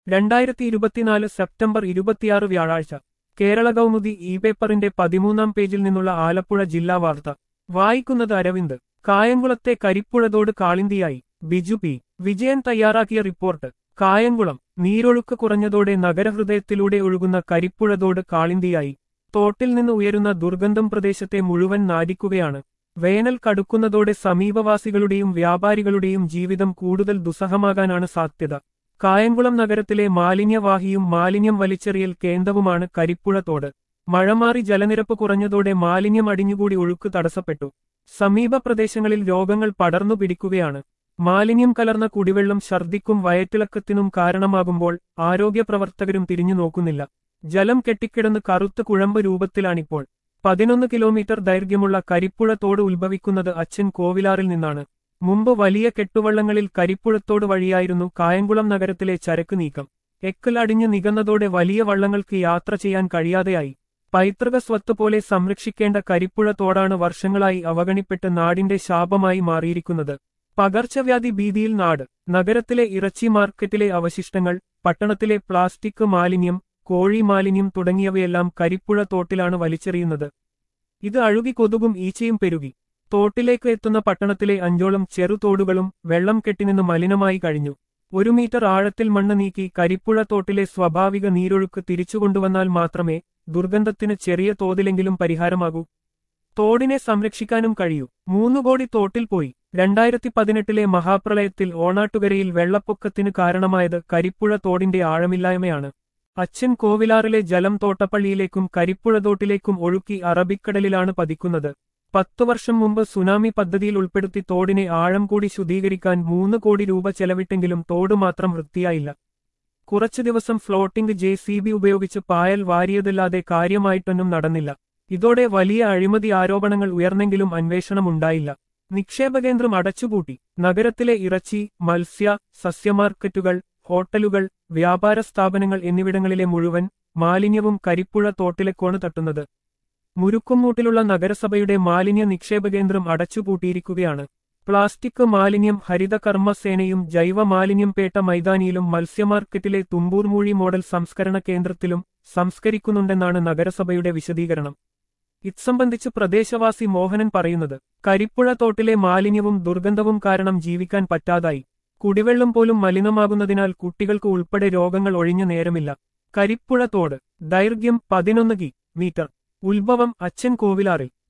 രണ്ടായിരത്തി ഇരുപത്തിനാല് സെപ്റ്റംബർ ഇരുപത്തിയാറ് വ്യാഴാഴ്ച കേരള കൗമുദി ഇ പേപ്പറിന്റെ പതിമൂന്നാം പേജിൽ നിന്നുള്ള ആലപ്പുഴ ജില്ലാ വാർത്ത വായിക്കുന്നത് അരവിന്ദ് കായംകുളത്തെ കരിപ്പുഴതോട് കാളിന്തിയായി ബിജു പി വിജയൻ തയ്യാറാക്കിയ റിപ്പോർട്ട് കായംകുളം നീരൊഴുക്ക് കുറഞ്ഞതോടെ നഗരഹൃദയത്തിലൂടെ ഒഴുകുന്ന കരിപ്പുഴതോട് കാളിന്തിയായി തോട്ടിൽ നിന്ന് ഉയരുന്ന ദുർഗന്ധം പ്രദേശത്തെ മുഴുവൻ നാടിക്കുകയാണ് വേനൽ കടുക്കുന്നതോടെ സമീപവാസികളുടെയും വ്യാപാരികളുടെയും ജീവിതം കൂടുതൽ ദുസ്സഹമാകാനാണ് സാധ്യത കായംകുളം നഗരത്തിലെ മാലിന്യവാഹിയും മാലിന്യം വലിച്ചെറിയൽ കേന്ദ്രവുമാണ് കരിപ്പുഴ തോട് മഴമാറി ജലനിരപ്പ് കുറഞ്ഞതോടെ മാലിന്യം അടിഞ്ഞുകൂടി ഒഴുക്ക് തടസ്സപ്പെട്ടു സമീപ പ്രദേശങ്ങളിൽ രോഗങ്ങൾ പടർന്നു പിടിക്കുകയാണ് മാലിന്യം കലർന്ന കുടിവെള്ളം ഛർദിക്കും വയറ്റിളക്കത്തിനും കാരണമാകുമ്പോൾ ആരോഗ്യപ്രവർത്തകരും തിരിഞ്ഞു നോക്കുന്നില്ല ജലം കെട്ടിക്കിടന്ന് കറുത്ത കുഴമ്പ് രൂപത്തിലാണിപ്പോൾ പതിനൊന്ന് കിലോമീറ്റർ ദൈർഘ്യമുള്ള കരിപ്പുഴ തോട് ഉത്ഭവിക്കുന്നത് അച്ഛൻ കോവിലാറിൽ നിന്നാണ് മുമ്പ് വലിയ കെട്ടുവള്ളങ്ങളിൽ കരിപ്പുഴത്തോട് വഴിയായിരുന്നു കായംകുളം നഗരത്തിലെ ചരക്ക് നീക്കം എക്കൽ അടിഞ്ഞ് നികന്നതോടെ വലിയ വള്ളങ്ങൾക്ക് യാത്ര ചെയ്യാൻ കഴിയാതെയായി പൈതൃക സ്വത്ത് പോലെ സംരക്ഷിക്കേണ്ട കരിപ്പുഴ തോടാണ് വർഷങ്ങളായി അവഗണിപ്പെട്ട് നാടിന്റെ ശാപമായി മാറിയിരിക്കുന്നത് പകർച്ചവ്യാധി ഭീതിയിൽ നാട് നഗരത്തിലെ ഇറച്ചി മാർക്കറ്റിലെ അവശിഷ്ടങ്ങൾ പട്ടണത്തിലെ പ്ലാസ്റ്റിക് മാലിന്യം കോഴി മാലിന്യം തുടങ്ങിയവയെല്ലാം കരിപ്പുഴ തോട്ടിലാണ് വലിച്ചെറിയുന്നത് ഇത് അഴുകി കൊതുകും ഈച്ചയും പെരുകി തോട്ടിലേക്ക് എത്തുന്ന പട്ടണത്തിലെ അഞ്ചോളം ചെറുതോടുകളും വെള്ളം കെട്ടിനിന്ന് മലിനമായി കഴിഞ്ഞു ഒരു മീറ്റർ ആഴത്തിൽ മണ്ണ് നീക്കി കരിപ്പുഴ തോട്ടിലെ സ്വാഭാവിക നീരൊഴുക്ക് തിരിച്ചുകൊണ്ടുവന്നാൽ മാത്രമേ ദുർഗന്ധത്തിന് ചെറിയ തോതിലെങ്കിലും പരിഹാരമാകൂ തോടിനെ സംരക്ഷിക്കാനും കഴിയൂ മൂന്നു കോടി തോട്ടിൽ പോയി രണ്ടായിരത്തി പതിനെട്ടിലെ മഹാപ്രളയത്തിൽ ഓണാട്ടുകരയിൽ വെള്ളപ്പൊക്കത്തിന് കാരണമായത് കരിപ്പുഴ തോടിന്റെ ആഴമില്ലായ്മയാണ് അച്ഛൻ കോവിലാറിലെ ജലം തോട്ടപ്പള്ളിയിലേക്കും കരിപ്പുഴ തോട്ടിലേക്കും ഒഴുക്കി അറബിക്കടലിലാണ് പതിക്കുന്നത് പത്തു വർഷം മുമ്പ് സുനാമി പദ്ധതിയിൽ ഉൾപ്പെടുത്തി തോടിനെ ആഴം കൂടി ശുദ്ധീകരിക്കാൻ മൂന്ന് കോടി രൂപ ചെലവിട്ടെങ്കിലും തോട് മാത്രം വൃത്തിയായില്ല കുറച്ചു ദിവസം ഫ്ലോട്ടിംഗ് ജെ സി ബി ഉപയോഗിച്ച് പായൽ വാരിയതല്ലാതെ കാര്യമായിട്ടൊന്നും നടന്നില്ല ഇതോടെ വലിയ അഴിമതി ആരോപണങ്ങൾ ഉയർന്നെങ്കിലും അന്വേഷണമുണ്ടായില്ല നിക്ഷേപകേന്ദ്രം അടച്ചുപൂട്ടി നഗരത്തിലെ ഇറച്ചി മത്സ്യ സസ്യമാർക്കറ്റുകൾ ഹോട്ടലുകൾ വ്യാപാര സ്ഥാപനങ്ങൾ എന്നിവിടങ്ങളിലെ മുഴുവൻ മാലിന്യവും കരിപ്പുഴ തോട്ടിലേക്കാണ് തട്ടുന്നത് മുരുക്കുംമൂട്ടിലുള്ള നഗരസഭയുടെ മാലിന്യ നിക്ഷേപകേന്ദ്രം അടച്ചുപൂട്ടിയിരിക്കുകയാണ് പ്ലാസ്റ്റിക് മാലിന്യം ഹരിതകർമ്മസേനയും ജൈവ മാലിന്യം പേട്ട മൈതാനിയിലും മത്സ്യമാർക്കറ്റിലെ തുമ്പൂർമൂഴി മോഡൽ സംസ്കരണ കേന്ദ്രത്തിലും സംസ്കരിക്കുന്നുണ്ടെന്നാണ് നഗരസഭയുടെ വിശദീകരണം ഇത്സംബന്ധിച്ച് പ്രദേശവാസി മോഹനൻ പറയുന്നത് കരിപ്പുഴ തോട്ടിലെ മാലിന്യവും ദുർഗന്ധവും കാരണം ജീവിക്കാൻ പറ്റാതായി കുടിവെള്ളം പോലും മലിനമാകുന്നതിനാൽ കുട്ടികൾക്ക് ഉൾപ്പെടെ രോഗങ്ങൾ ഒഴിഞ്ഞു നേരമില്ല കരിപ്പുഴ തോട് ദൈർഘ്യം പതിനൊന്ന് കി മീറ്റർ ഉത്ഭവം അച്ഛൻ കോവിലാറിൽ